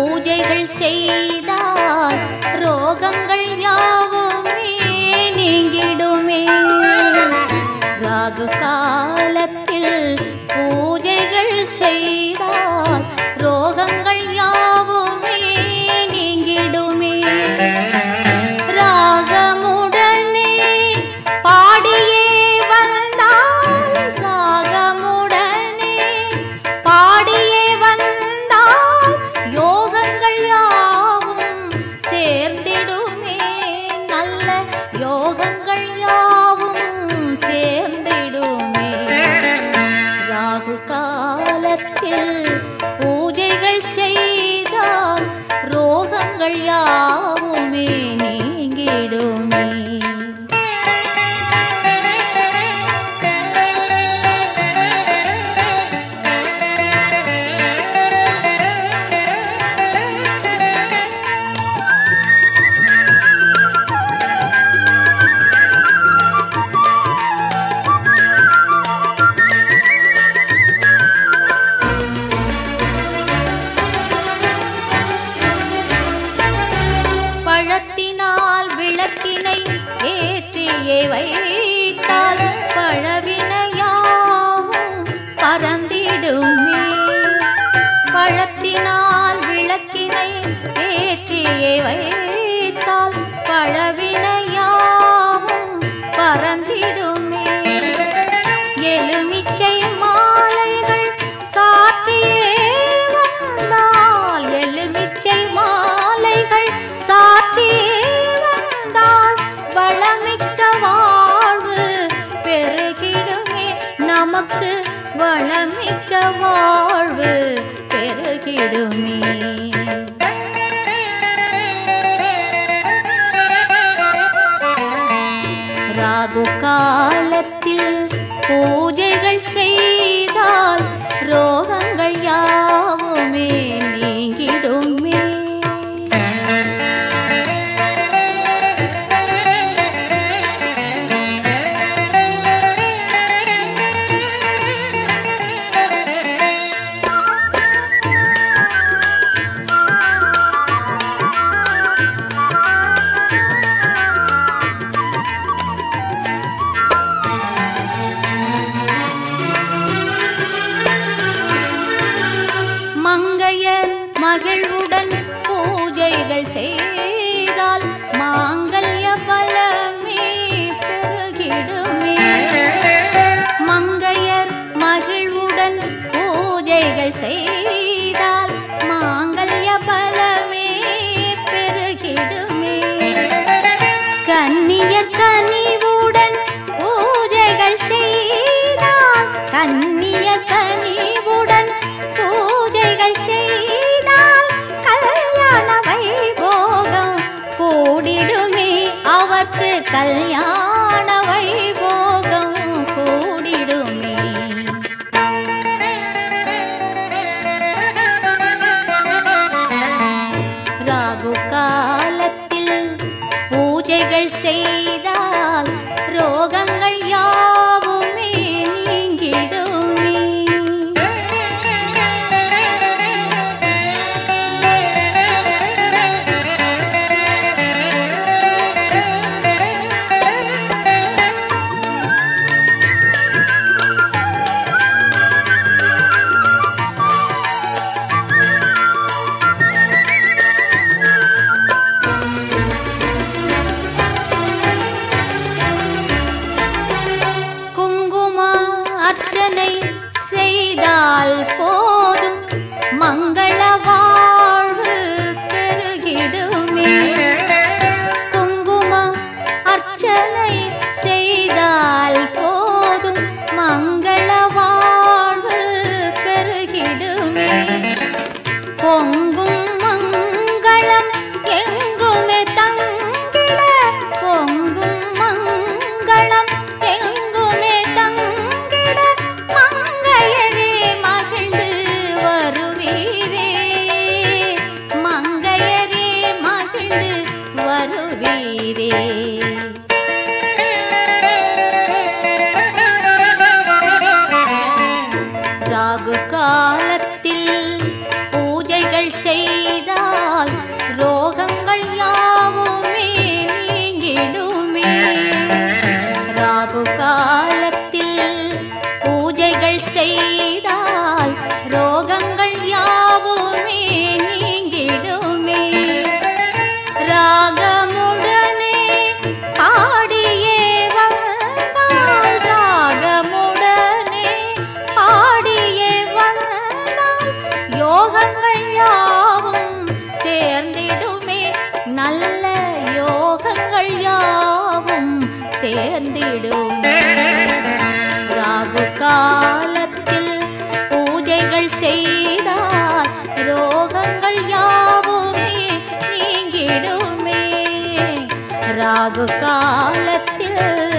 பூஜைகள் செய்தால் ரோகங்கள் யாவுமே நீங்கிடுமே ராகு காலத்தில் பூஜைகள் செய்தால் ரோகங்கள் யாவுமே நீங்கிடுமே ராகமுடனே பாடியே வந்தால் ராகமுடனே பாடியே வந்தால் யோகங்கள் யாவும் சேர்ந்திடுமே நல்ல யோகங்கள் யாவும் சேர்ந்திடுமே ராகு காலத்தில் பூஜைகள் செய்தால் ரோகங்கள் யாவுமே நீங்கிடுமே பழத்தினால் விளக்கினை ஏற்றியே வைத்தால் பழவினையாவும் பறந்திடுமே பழத்தினால் விளக்கினை ஏற்றியே வைத்தால் பழவினையாவும் பறந்திடுமே எலுமிச்சை மாலைகள் சாற்றியே வந்தால் எலுமிச்சை மாலைகள் சாற்றியே வந்தால் வளமிக்க வாழ்வு பெருகிடுமே நமக்கு வளமிக்க வாழ்வு பெருகிடுமே ராகு காலத்தில் பூஜைகள் செய்தால் ரோகங்கள் யாவுமே நீங்கிடுமே மங்கையர் மகிழ்வுடன் பூஜைகள் செய்தால் மாங்கல்ய பலமே பெருகிடுமே மங்கையர் மகிழ்வுடன் பூஜைகள் செய்தால் மாங்கல்ய பலமே பெருகிடுமே கன்னியர் கனிவுடன் பூஜைகள் செய்தால் கன்னியர் கனிவுடன் பூஜைகள் செய்தால் கல்யாண வைபோகம் கூடிடுமே அவர்க்கு கல்யாண வைபோகம் கூடிடுமே ராகு காலத்தில் பூஜைகள் செய்தால் ரோகங்கள் யாவுமே நீங்கிடுமே செய்தால் ரோகங்கள் யாவுமே நீங்கிடுமே ராகு காலத்தில் பூஜைகள் செய்தால் ரோகங்கள் யாவுமே நீங்கிடுமே ராகமுடனே பாடியே வந்தால் ராகமுடனே பாடியே வந்தால் யோகங்கள் யாவும் சேர்ந்திடுமே நல்ல யோகங்கள் யாவும் சேர்ந்திடுமே ராகு காலத்தில் பூஜைகள் செய்தால் ரோகங்கள் யாவுமே நீங்கிடுமே ராகு காலத்தில்